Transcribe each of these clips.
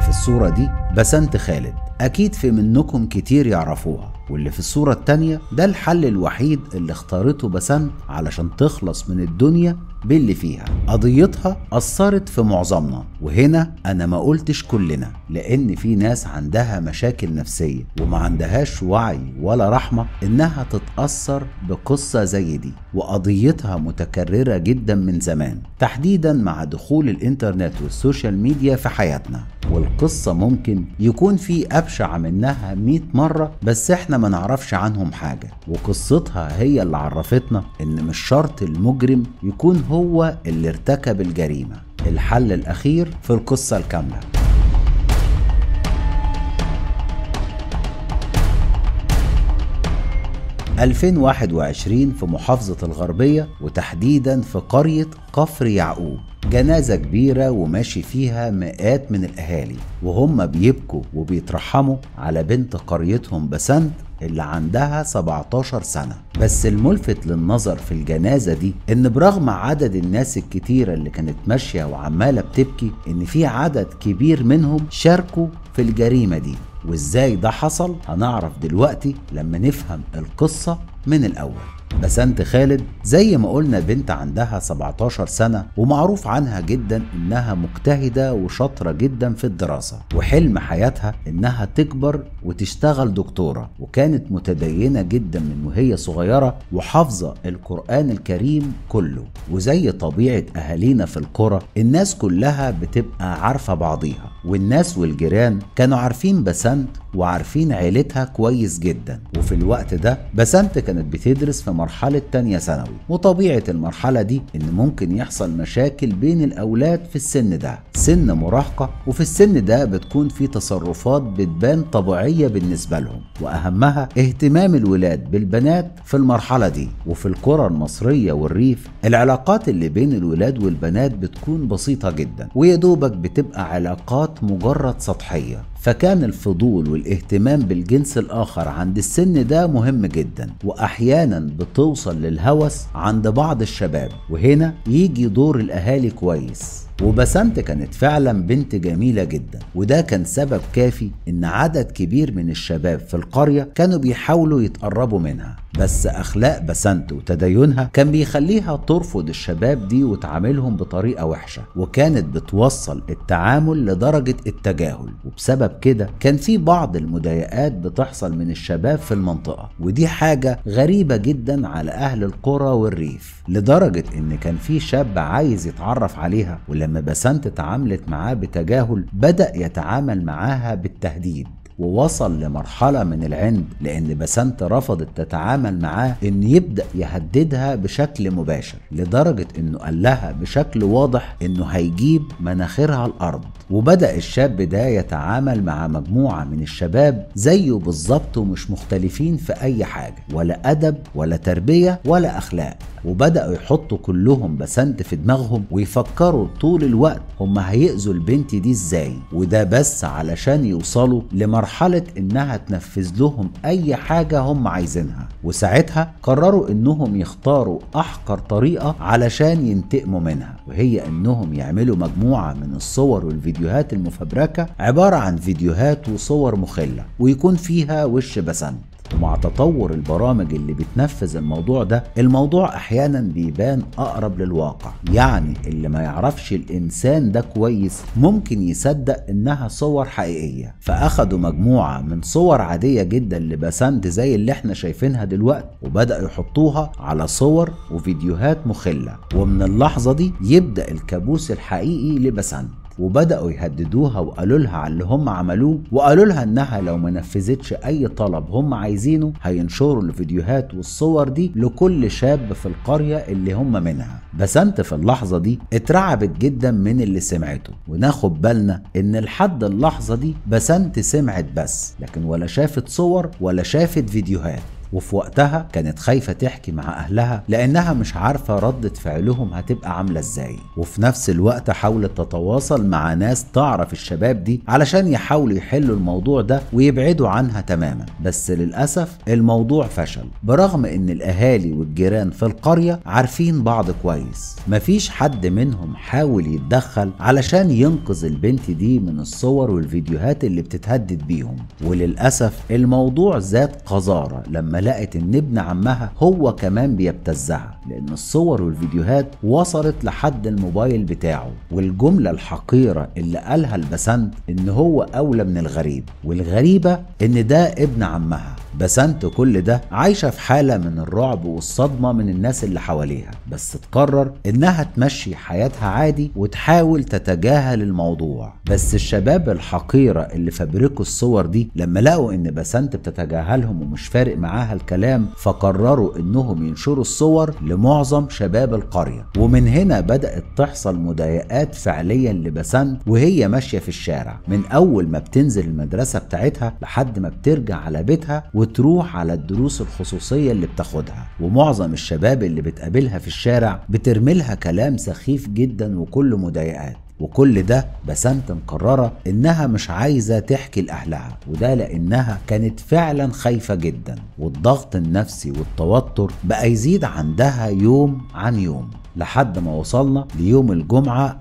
في الصورة دي بسنت خالد أكيد في منكم كتير يعرفوها واللي في الصورة التانية ده الحل الوحيد اللي اختارته بسنت علشان تخلص من الدنيا باللي فيها قضيتها أثرت في معظمنا وهنا أنا ما قلتش كلنا لأن في ناس عندها مشاكل نفسية وما عندهاش وعي ولا رحمة إنها تتأثر بقصة زي دي وقضيتها متكررة جدا من زمان تحديدا مع دخول الإنترنت والسوشيال ميديا في حياتنا والقصة ممكن يكون في أبشع منها 100 مرة بس احنا ما نعرفش عنهم حاجة وقصتها هي اللي عرفتنا ان مش شرط المجرم يكون هو اللي ارتكب الجريمة الحل الأخير في القصة الكاملة ...2021 في محافظة الغربية وتحديدا في قرية كفر يعقوب جنازة كبيرة وماشي فيها مئات من الأهالي وهم بيبكوا وبيترحموا على بنت قريتهم بسنت اللي عندها 17 سنة بس الملفت للنظر في الجنازة دي ان برغم عدد الناس الكتيرة اللي كانت ماشية وعمالة بتبكي ان في عدد كبير منهم شاركوا في الجريمة دي وازاي ده حصل هنعرف دلوقتي لما نفهم القصة من الأول بسنت خالد زي ما قلنا بنت عندها 17 سنة ومعروف عنها جدا انها مجتهدة وشاطرة جدا في الدراسة وحلم حياتها انها تكبر وتشتغل دكتورة وكانت متدينة جدا من وهي صغيرة وحافظة القرآن الكريم كله وزي طبيعة اهالينا في القرى الناس كلها بتبقى عارفة بعضيها والناس والجيران كانوا عارفين بسنت وعارفين عيلتها كويس جدا وفي الوقت ده بسنت كانت بتدرس في مرحلة تانية ثانوي وطبيعة المرحلة دي ان ممكن يحصل مشاكل بين الاولاد في السن ده سن مراهقة وفي السن ده بتكون في تصرفات بتبان طبيعية بالنسبة لهم واهمها اهتمام الولاد بالبنات في المرحلة دي وفي القرى المصرية والريف العلاقات اللي بين الولاد والبنات بتكون بسيطة جدا ويدوبك بتبقى علاقات مجرد سطحية فكان الفضول والاهتمام بالجنس الآخر عند السن ده مهم جدا وأحيانا بتوصل للهوس عند بعض الشباب وهنا يجي دور الأهالي كويس وبسنت كانت فعلا بنت جميلة جدا وده كان سبب كافي ان عدد كبير من الشباب في القرية كانوا بيحاولوا يتقربوا منها بس اخلاق بسنت وتدينها كان بيخليها ترفض الشباب دي وتعاملهم بطريقة وحشة وكانت بتوصل التعامل لدرجة التجاهل وبسبب كده كان في بعض المضايقات بتحصل من الشباب في المنطقة ودي حاجة غريبة جدا على اهل القرى والريف لدرجة ان كان في شاب عايز يتعرف عليها ولما لما بسنت اتعاملت معاه بتجاهل بدأ يتعامل معاها بالتهديد ووصل لمرحلة من العند لأن بسنت رفضت تتعامل معاه إن يبدأ يهددها بشكل مباشر لدرجة إنه قال لها بشكل واضح إنه هيجيب مناخيرها الأرض وبدأ الشاب ده يتعامل مع مجموعة من الشباب زيه بالظبط ومش مختلفين في أي حاجة ولا أدب ولا تربية ولا أخلاق وبدأوا يحطوا كلهم بسنت في دماغهم ويفكروا طول الوقت هم هيأذوا البنت دي ازاي وده بس علشان يوصلوا لمرحلة انها تنفذ لهم اي حاجة هم عايزينها وساعتها قرروا انهم يختاروا احقر طريقة علشان ينتقموا منها وهي انهم يعملوا مجموعة من الصور والفيديوهات المفبركة عبارة عن فيديوهات وصور مخلة ويكون فيها وش بسنت ومع تطور البرامج اللي بتنفذ الموضوع ده الموضوع احيانا بيبان اقرب للواقع يعني اللي ما يعرفش الانسان ده كويس ممكن يصدق انها صور حقيقية فاخدوا مجموعة من صور عادية جدا لبسنت زي اللي احنا شايفينها دلوقتي وبدأوا يحطوها على صور وفيديوهات مخلة ومن اللحظة دي يبدأ الكابوس الحقيقي لبسنت وبدأوا يهددوها وقالوا لها على اللي هم عملوه وقالوا لها انها لو ما نفذتش اي طلب هم عايزينه هينشروا الفيديوهات والصور دي لكل شاب في القرية اللي هم منها بسنت في اللحظة دي اترعبت جدا من اللي سمعته وناخد بالنا ان لحد اللحظة دي بسنت سمعت بس لكن ولا شافت صور ولا شافت فيديوهات وفي وقتها كانت خايفة تحكي مع أهلها لأنها مش عارفة ردة فعلهم هتبقى عاملة إزاي وفي نفس الوقت حاولت تتواصل مع ناس تعرف الشباب دي علشان يحاولوا يحلوا الموضوع ده ويبعدوا عنها تماما بس للأسف الموضوع فشل برغم إن الأهالي والجيران في القرية عارفين بعض كويس مفيش حد منهم حاول يتدخل علشان ينقذ البنت دي من الصور والفيديوهات اللي بتتهدد بيهم وللأسف الموضوع زاد قذارة لما لقت إن ابن عمها هو كمان بيبتزها لأن الصور والفيديوهات وصلت لحد الموبايل بتاعه والجملة الحقيرة اللي قالها البسنت إن هو أولى من الغريب والغريبة إن ده ابن عمها بسنت كل ده عايشة في حالة من الرعب والصدمة من الناس اللي حواليها بس تقرر إنها تمشي حياتها عادي وتحاول تتجاهل الموضوع بس الشباب الحقيرة اللي فبركوا الصور دي لما لقوا إن بسنت بتتجاهلهم ومش فارق معاها الكلام فقرروا إنهم ينشروا الصور لمعظم شباب القرية ومن هنا بدأت تحصل مضايقات فعليا لبسنت وهي ماشية في الشارع من أول ما بتنزل المدرسة بتاعتها لحد ما بترجع على بيتها وتروح على الدروس الخصوصية اللي بتاخدها ومعظم الشباب اللي بتقابلها في الشارع بترملها كلام سخيف جدا وكله مضايقات وكل ده بسنت مقررة إنها مش عايزة تحكي لأهلها وده لأنها كانت فعلا خايفة جدا والضغط النفسي والتوتر بقى يزيد عندها يوم عن يوم لحد ما وصلنا ليوم الجمعة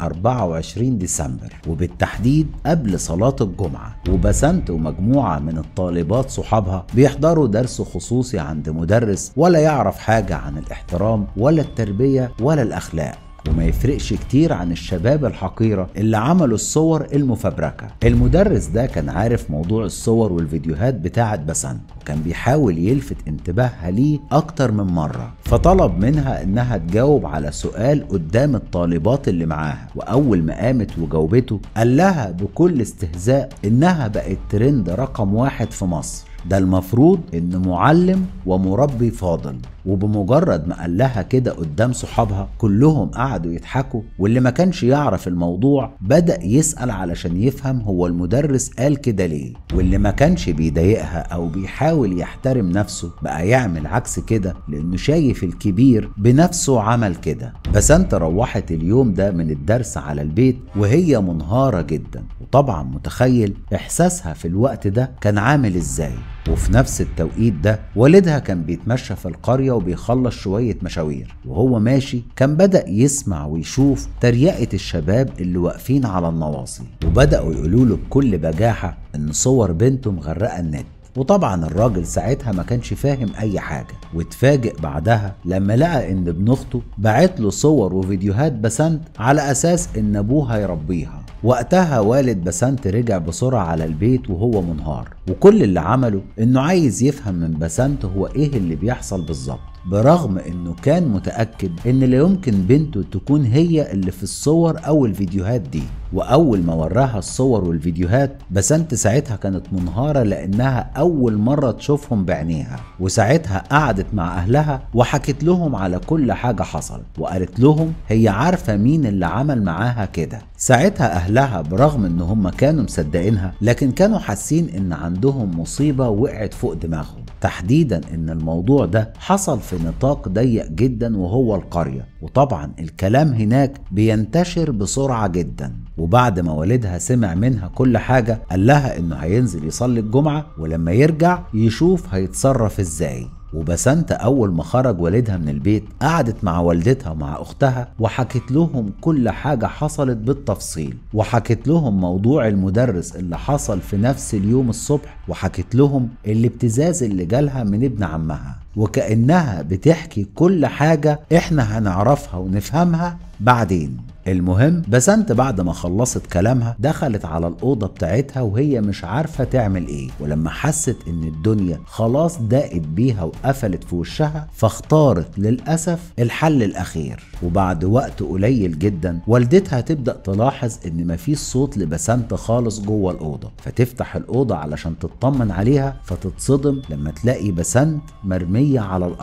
24 ديسمبر وبالتحديد قبل صلاة الجمعة وبسنت ومجموعة من الطالبات صحابها بيحضروا درس خصوصي عند مدرس ولا يعرف حاجة عن الاحترام ولا التربية ولا الأخلاق وما يفرقش كتير عن الشباب الحقيرة اللي عملوا الصور المفبركة المدرس ده كان عارف موضوع الصور والفيديوهات بتاعة بسنت وكان بيحاول يلفت انتباهها ليه أكتر من مرة فطلب منها إنها تجاوب على سؤال قدام الطالبات اللي معاها وأول ما قامت وجاوبته قال لها بكل استهزاء إنها بقت ترند رقم واحد في مصر ده المفروض ان معلم ومربي فاضل وبمجرد ما قال لها كده قدام صحابها كلهم قعدوا يضحكوا واللي ما كانش يعرف الموضوع بدأ يسأل علشان يفهم هو المدرس قال كده ليه واللي ما كانش بيضايقها او بيحاول يحترم نفسه بقى يعمل عكس كده لانه شايف الكبير بنفسه عمل كده بسنت روحت اليوم ده من الدرس على البيت وهي منهارة جدا وطبعا متخيل احساسها في الوقت ده كان عامل ازاي وفي نفس التوقيت ده والدها كان بيتمشى في القرية وبيخلص شوية مشاوير وهو ماشي كان بدأ يسمع ويشوف تريقة الشباب اللي واقفين على النواصي وبدأوا يقولوا له بكل بجاحة إن صور بنته مغرقة النت وطبعا الراجل ساعتها ما كانش فاهم اي حاجه واتفاجئ بعدها لما لقى ان ابن اخته بعت له صور وفيديوهات بسنت على اساس ان ابوها يربيها وقتها والد بسنت رجع بسرعة على البيت وهو منهار وكل اللي عمله انه عايز يفهم من بسنت هو ايه اللي بيحصل بالظبط برغم انه كان متأكد ان لا يمكن بنته تكون هي اللي في الصور او الفيديوهات دي واول ما وراها الصور والفيديوهات بسنت ساعتها كانت منهارة لانها اول مرة تشوفهم بعينيها وساعتها قعدت مع اهلها وحكت لهم على كل حاجة حصلت وقالت لهم هي عارفة مين اللي عمل معاها كده ساعتها اهلها برغم ان هم كانوا مصدقينها لكن كانوا حاسين ان عندهم مصيبة وقعت فوق دماغهم تحديدا ان الموضوع ده حصل في نطاق ضيق جدا وهو القرية وطبعا الكلام هناك بينتشر بسرعة جدا وبعد ما والدها سمع منها كل حاجة قال لها انه هينزل يصلي الجمعة ولما يرجع يشوف هيتصرف ازاي وبسنت أول ما خرج والدها من البيت قعدت مع والدتها ومع أختها وحكت لهم كل حاجة حصلت بالتفصيل وحكت لهم موضوع المدرس اللي حصل في نفس اليوم الصبح وحكت لهم الابتزاز اللي جالها من ابن عمها وكأنها بتحكي كل حاجة احنا هنعرفها ونفهمها بعدين المهم بسنت بعد ما خلصت كلامها دخلت على الأوضة بتاعتها وهي مش عارفة تعمل ايه ولما حست ان الدنيا خلاص ضاقت بيها وقفلت في وشها فاختارت للأسف الحل الأخير وبعد وقت قليل جدا والدتها تبدأ تلاحظ ان مفيش صوت لبسنت خالص جوه الأوضة فتفتح الأوضة علشان تطمن عليها فتتصدم لما تلاقي بسنت مرمية على الأرض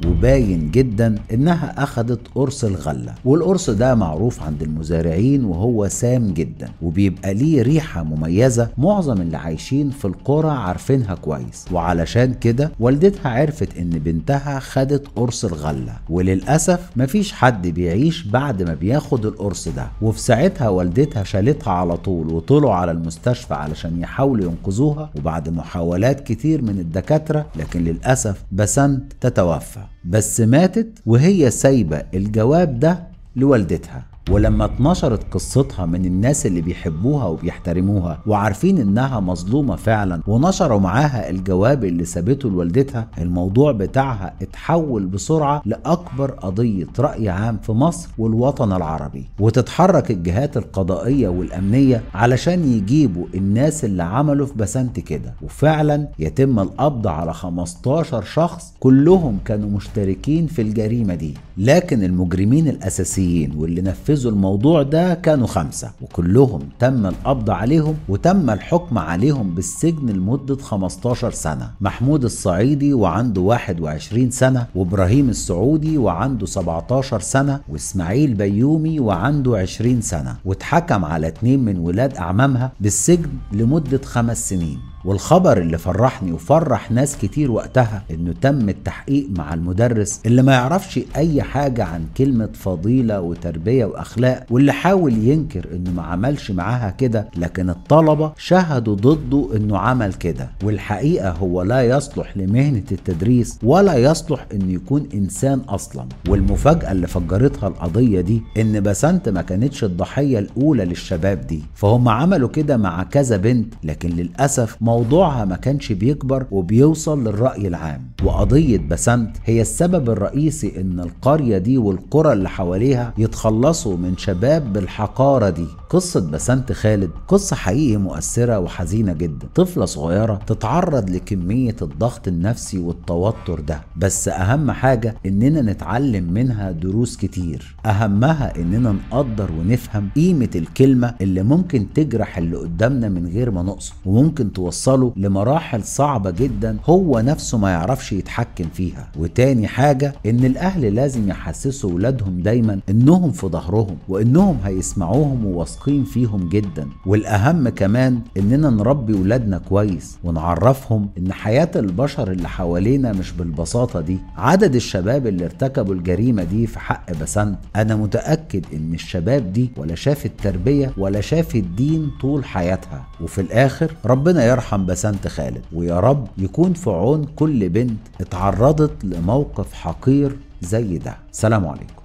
وباين جدا انها اخدت قرص الغلة والقرص ده معروف عند المزارعين وهو سام جدا وبيبقى ليه ريحة مميزة معظم اللي عايشين في القرى عارفينها كويس وعلشان كده والدتها عرفت ان بنتها خدت قرص الغلة وللأسف مفيش حد بيعيش بعد ما بياخد القرص ده وفي ساعتها والدتها شالتها على طول وطلعوا على المستشفى علشان يحاولوا ينقذوها وبعد محاولات كتير من الدكاترة لكن للأسف بسنت تتوفى بس ماتت وهي سايبة الجواب ده لوالدتها ولما اتنشرت قصتها من الناس اللي بيحبوها وبيحترموها وعارفين انها مظلومة فعلا ونشروا معاها الجواب اللي سابته لوالدتها الموضوع بتاعها اتحول بسرعة لأكبر قضية رأي عام في مصر والوطن العربي وتتحرك الجهات القضائية والأمنية علشان يجيبوا الناس اللي عملوا في بسنت كده وفعلا يتم القبض على 15 شخص كلهم كانوا مشتركين في الجريمة دي لكن المجرمين الأساسيين واللي نفذوا نفذوا الموضوع ده كانوا خمسة وكلهم تم القبض عليهم وتم الحكم عليهم بالسجن لمدة 15 سنة محمود الصعيدي وعنده 21 سنة وإبراهيم السعودي وعنده 17 سنة وإسماعيل بيومي وعنده 20 سنة واتحكم على اتنين من ولاد أعمامها بالسجن لمدة خمس سنين والخبر اللي فرحني وفرح ناس كتير وقتها انه تم التحقيق مع المدرس اللي ما يعرفش اي حاجة عن كلمة فضيلة وتربية واخلاق واللي حاول ينكر انه ما عملش معاها كده لكن الطلبة شهدوا ضده انه عمل كده والحقيقة هو لا يصلح لمهنة التدريس ولا يصلح انه يكون انسان اصلا والمفاجأة اللي فجرتها القضية دي ان بسنت ما كانتش الضحية الاولى للشباب دي فهم عملوا كده مع كذا بنت لكن للأسف موضوعها ما كانش بيكبر وبيوصل للرأي العام وقضية بسنت هي السبب الرئيسي ان القرية دي والقرى اللي حواليها يتخلصوا من شباب بالحقارة دي قصة بسنت خالد قصة حقيقي مؤثرة وحزينة جدا طفلة صغيرة تتعرض لكمية الضغط النفسي والتوتر ده بس أهم حاجة إننا نتعلم منها دروس كتير أهمها إننا نقدر ونفهم قيمة الكلمة اللي ممكن تجرح اللي قدامنا من غير ما نقصد وممكن توصله لمراحل صعبة جدا هو نفسه ما يعرفش يتحكم فيها وتاني حاجة إن الأهل لازم يحسسوا ولادهم دايما إنهم في ظهرهم وإنهم هيسمعوهم وواثقين فيهم جدا والأهم كمان إننا نربي ولادنا كويس ونعرفهم إن حياة البشر اللي حوالينا مش بالبساطة دي عدد الشباب اللي ارتكبوا الجريمة دي في حق بسنت أنا متأكد إن الشباب دي ولا شافت تربية ولا شافت دين طول حياتها وفي الآخر ربنا يرحم بسنت خالد ويا رب يكون في عون كل بنت اتعرضت لموقف حقير زي ده سلام عليكم